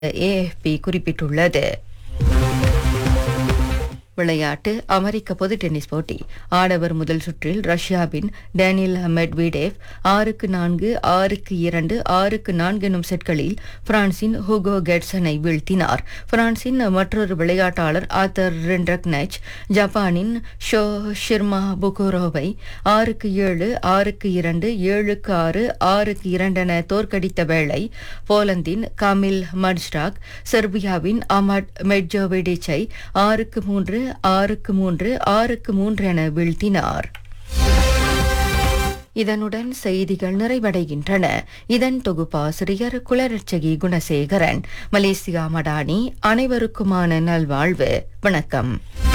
AFP குறிப்பிட்டுள்ளது விளையாட்டு அமெரிக்க பொது டென்னிஸ் போட்டி ஆடவர் முதல் சுற்றில் ரஷ்யாவின் டேனியல் மெட்வீடேவ் ஆறுக்கு நான்கு ஆறுக்கு இரண்டு ஆறுக்கு நான்கு எனும் செட்களில் பிரான்சின் ஹூகோ கெட்சனை வீழ்த்தினார் பிரான்சின் மற்றொரு விளையாட்டாளர் ஆத்தர் ரெண்ட்ரக்னெச் ஜப்பானின் ஷோ ஷிர்மா புகோரோவை ஆறுக்கு ஏழு ஆறுக்கு இரண்டு ஏழுக்கு ஆறு ஆறுக்கு இரண்டென தோற்கடித்த வேளை போலந்தின் காமில் மட்ஸ்டாக் செர்பியாவின் அமட் மெட்ஜோவிடிச்சை ஆறுக்கு மூன்று ஆறுக்கு மூன்று ஆறுக்கு மூன்று என வீழ்த்தினார் இதனுடன் செய்திகள் நிறைவடைகின்றன இதன் தொகுப்பாசிரியர் குலரட்சகி குணசேகரன் மலேசியா மடானி அனைவருக்குமான நல்வாழ்வு வணக்கம்